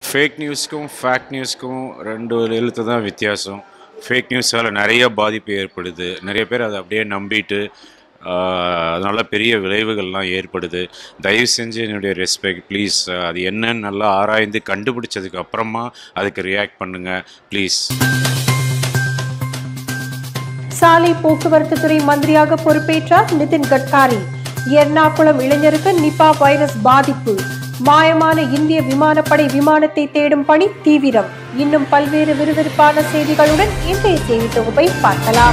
fake நியூஸ்க்கும் fact நியூஸ்க்கும் ரெண்டு எழுத்து தான் வித்தியாசம் ஃபேக் நியூஸால் நிறைய பாதிப்பு ஏற்படுது நிறைய பேர் அதை அப்படியே நம்பிட்டு அதனால் பெரிய விளைவுகள்லாம் ஏற்படுது தயவு செஞ்சு என்னுடைய ரெஸ்பெக்ட் ப்ளீஸ் அது என்னன்னு நல்லா ஆராய்ந்து கண்டுபிடிச்சதுக்கு அப்புறமா அதுக்கு ரியாக்ட் பண்ணுங்கள் ப்ளீஸ் சாலை போக்குவரத்து துறை மந்திரியாக பொறுப்பேற்றார் நிதின் கட்காரி எர்ணாகுளம் இளைஞருக்கு நிபா வைரஸ் பாதிப்பு மாயமான இந்திய விமானப்படை விமானத்தை தேடும் பணி தீவிரம் இன்னும் பல்வேறு விறுவிறுப்பான செய்திகளுடன் இன்றைய செய்தி தொகுப்பை பார்க்கலாம்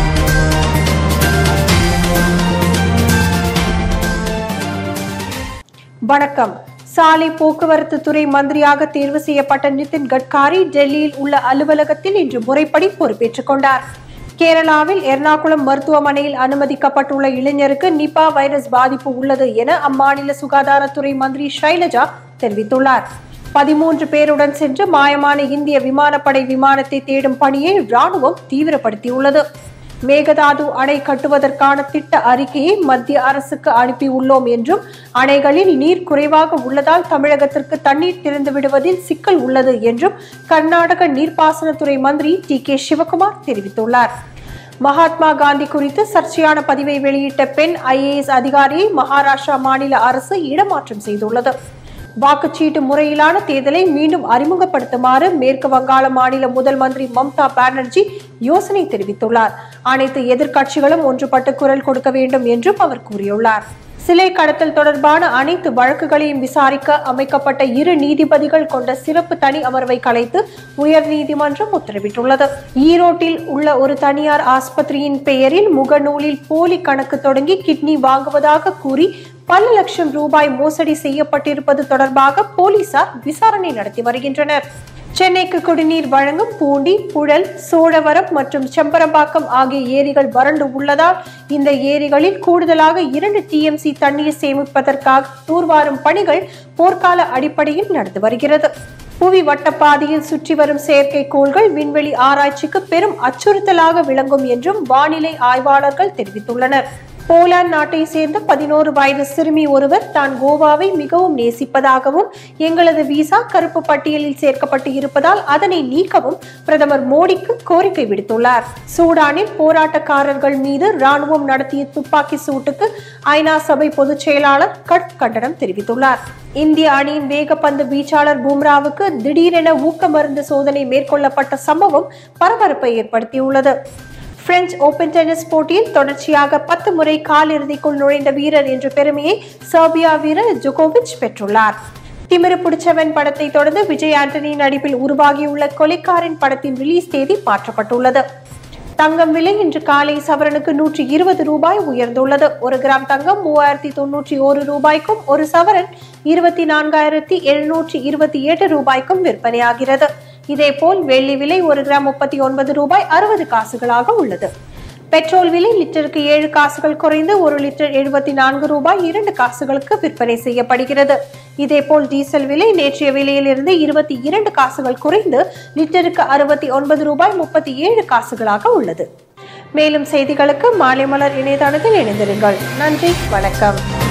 வணக்கம் சாலை போக்குவரத்து துறை மந்திரியாக தேர்வு செய்யப்பட்ட நிதின் கட்காரி டெல்லியில் உள்ள அலுவலகத்தில் இன்று முறைப்படி பொறுப்பேற்றுக் கொண்டார் கேரளாவில் எர்ணாகுளம் மருத்துவமனையில் அனுமதிக்கப்பட்டுள்ள இளைஞருக்கு நிபா வைரஸ் பாதிப்பு உள்ளது என அம்மாநில சுகாதாரத்துறை மந்திரி ஷைலஜா தெரிவித்துள்ளார் பதிமூன்று பேருடன் சென்று மாயமான இந்திய விமானப்படை விமானத்தை தேடும் பணியை ராணுவம் தீவிரப்படுத்தியுள்ளது மேகதாது அணை கட்டுவதற்கான திட்ட அறிக்கையை மத்திய அரசுக்கு அனுப்பியுள்ளோம் என்றும் அணைகளில் நீர் குறைவாக உள்ளதால் தமிழகத்திற்கு தண்ணீர் திறந்து விடுவதில் சிக்கல் உள்ளது என்றும் கர்நாடக நீர்ப்பாசனத்துறை மந்திரி டி கே சிவகுமார் தெரிவித்துள்ளார் மகாத்மா காந்தி குறித்து சர்ச்சையான பதிவை வெளியிட்ட பெண் ஐஏஎஸ் அதிகாரியை மகாராஷ்டிரா மாநில அரசு இடமாற்றம் செய்துள்ளது வாக்குச்சீட்டு முறையிலான தேர்தலை மீண்டும் அறிமுகப்படுத்துமாறு மேற்கு வங்காள மாநில முதல் மந்திரி மம்தா பானர்ஜி யோசனை தெரிவித்துள்ளார் அனைத்து எதிர்க்கட்சிகளும் ஒன்றுபட்டு குரல் கொடுக்க வேண்டும் என்றும் அவர் கூறியுள்ளார் சிலை கடத்தல் தொடர்பான அனைத்து வழக்குகளையும் விசாரிக்க அமைக்கப்பட்ட இரு நீதிபதிகள் கொண்ட சிறப்பு தனி அமர்வை கலைத்து உயர்நீதிமன்றம் உத்தரவிட்டுள்ளது ஈரோட்டில் உள்ள ஒரு தனியார் ஆஸ்பத்திரியின் பெயரில் முகநூலில் போலி கணக்கு தொடங்கி கிட்னி வாங்குவதாக கூறி பல லட்சம் ரூபாய் மோசடி செய்யப்பட்டிருப்பது தொடர்பாக போலீசார் விசாரணை நடத்தி வருகின்றனர் சென்னைக்கு குடிநீர் வழங்கும் பூண்டி புழல் சோழவரம் மற்றும் செம்பரம்பாக்கம் ஆகிய ஏரிகள் வறண்டு உள்ளதால் இந்த ஏரிகளில் கூடுதலாக இரண்டு டிஎம்சி தண்ணீர் சேமிப்பதற்காக தூர்வாரும் பணிகள் போர்க்கால அடிப்படையில் நடந்து வருகிறது புவி வட்டப்பாதையில் சுற்றி வரும் செயற்கைக்கோள்கள் விண்வெளி ஆராய்ச்சிக்கு பெரும் அச்சுறுத்தலாக விளங்கும் என்றும் வானிலை ஆய்வாளர்கள் தெரிவித்துள்ளனர் போலாந்து நாட்டை சேர்ந்த பதினோரு வயது சிறுமி ஒருவர் தான் கோவாவை மிகவும் நேசிப்பதாகவும் எங்களது விசா கருப்பு பட்டியலில் சேர்க்கப்பட்டு இருப்பதால் அதனை நீக்கவும் பிரதமர் மோடிக்கு கோரிக்கை விடுத்துள்ளார் சூடானில் போராட்டக்காரர்கள் மீது ராணுவம் நடத்திய துப்பாக்கி சூட்டுக்கு ஐநா சபை பொதுச் செயலாளர் கட் கண்டனம் தெரிவித்துள்ளார் இந்திய அணியின் வேகப்பந்து வீச்சாளர் பும்ராவுக்கு திடீரென ஊக்க மருந்து சோதனை மேற்கொள்ளப்பட்ட சம்பவம் பரபரப்பை ஏற்படுத்தியுள்ளது பிரெஞ்சு ஓபன் டென்னிஸ் போட்டியில் தொடர்ச்சியாக பத்து முறை காலிறுதிக்குள் நுழைந்த வீரர் என்ற பெருமையை சர்பியா வீரர் ஜோகோவிச் பெற்றுள்ளார் திமிரு பிடிச்சவன் படத்தை தொடர்ந்து விஜய் ஆண்டனி நடிப்பில் உருவாகியுள்ள கொலைக்காரன் படத்தின் ரிலீஸ் தேதி மாற்றப்பட்டுள்ளது தங்கம் விலை இன்று காலை சவரனுக்கு நூற்றி இருபது ரூபாய் உயர்ந்துள்ளது ஒரு கிராம் தங்கம் மூவாயிரத்தி தொன்னூற்றி ஒரு ரூபாய்க்கும் ஒரு சவரன் இருபத்தி நான்காயிரத்தி எழுநூற்றி இருபத்தி எட்டு ரூபாய்க்கும் விற்பனையாகிறது இதேபோல் வெள்ளி விலை ஒரு கிராம் முப்பத்தி ஒன்பது ரூபாய் அறுபது காசுகளாக உள்ளது பெட்ரோல் விலை லிட்டருக்கு ஏழு காசுகள் குறைந்து ஒரு லிட்டர் எழுபத்தி நான்கு ரூபாய் இரண்டு காசுகளுக்கு விற்பனை செய்யப்படுகிறது இதேபோல் டீசல் விலை நேற்றைய விலையிலிருந்து இருபத்தி இரண்டு காசுகள் குறைந்து லிட்டருக்கு அறுபத்தி ஒன்பது ரூபாய் முப்பத்தி ஏழு காசுகளாக உள்ளது மேலும் செய்திகளுக்கு மாலை மலர் இணையதளத்தில் இணைந்திருங்கள் நன்றி வணக்கம்